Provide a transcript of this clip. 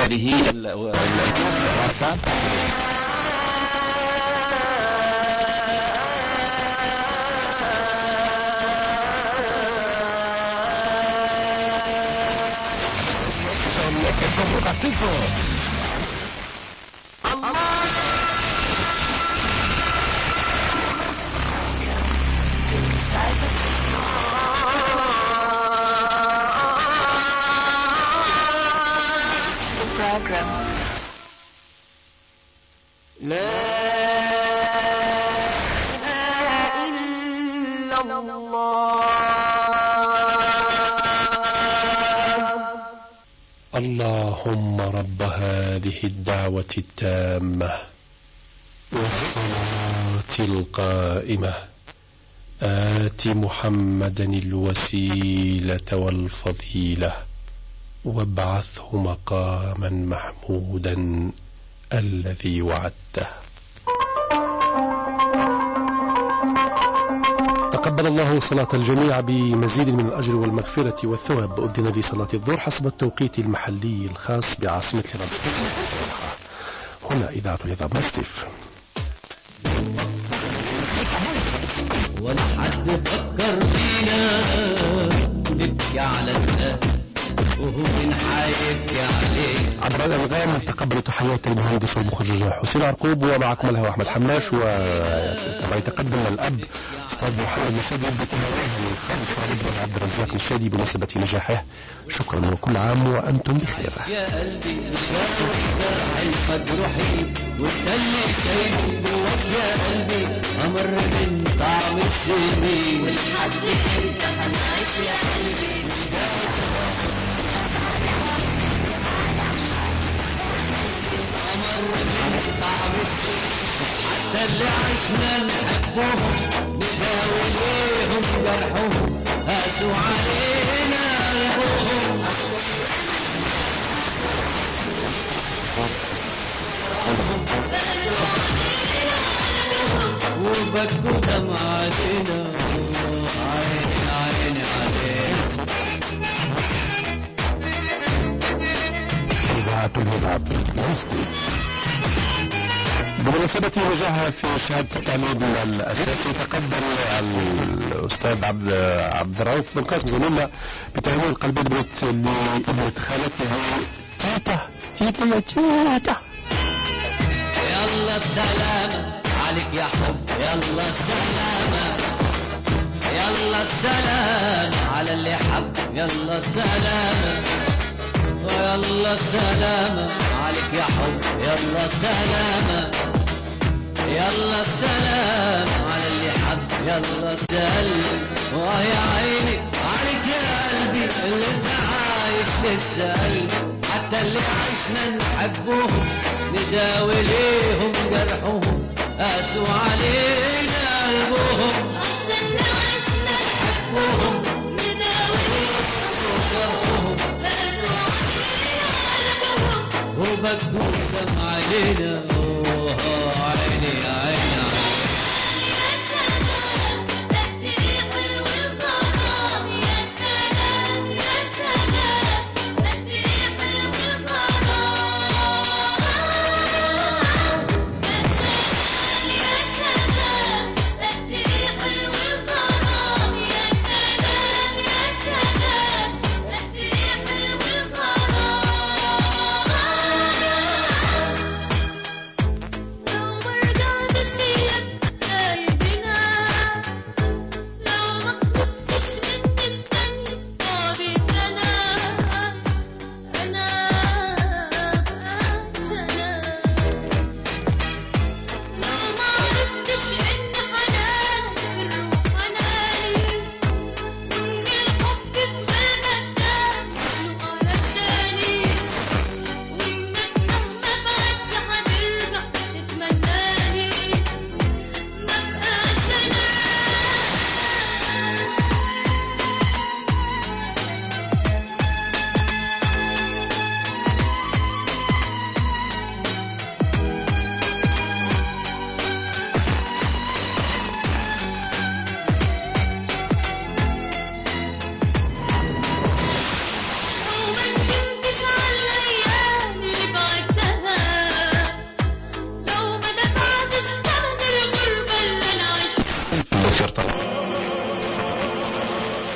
هذه الرافعة اللهم رب هذه الدعوة التامة والصلاة القائمة آت محمدا الوسيلة والفضيلة وابعثه مقاما محمودا الذي وعدته تقبل الله صلاة الجميع بمزيد من الأجر والمغفرة والثواب أذن لصلاة الظهر حسب التوقيت المحلي الخاص بعاصمة الربيع هنا إذاعة نظام مستف ولحد فكر فينا نبكي على الناس وهو حيبكي عليه عبر الأنغام تقبل تحيات المهندس والمخرج حسين عرقوب ومعكم الهواء أحمد حماش وكما يتقدم الأب أستاذ محمد الشادي بتنويه من خالص والد عبد الرزاق الشادي بمناسبة نجاحه شكرا وكل عام وأنتم بخير يا قلبي مجروحي واستني شيء جواك يا قلبي أمر من طعم السنين ولحد امتى هنعيش يا قلبي حتى اللي عشنا نحبهم نداوي ليهم جرحهم قاسوا علينا قلبهم وبكوا دم علينا عيني عيني علينا إذاعة الهباب بمناسبة وجهها في شهادة التعليم الأساسي تقدم الأستاذ عبد عبد الرؤوف بن قاسم زميلنا بتهنئة القلب بنت لابنة خالته تيتا تيتا يا تيتا يلا السلام عليك يا حب يلا السلامة يلا السلام على اللي حب يلا السلامة يلا السلامة عليك يا حب يلا السلامة يلا السلام على اللي حب يلا سلم ويا عيني عليك يا قلبي اللي انت عايش لسه قلبي حتى اللي عشنا نحبهم نداوي ليهم جرحهم قاسوا علينا قلبهم نحبهم وبكوا دم علينا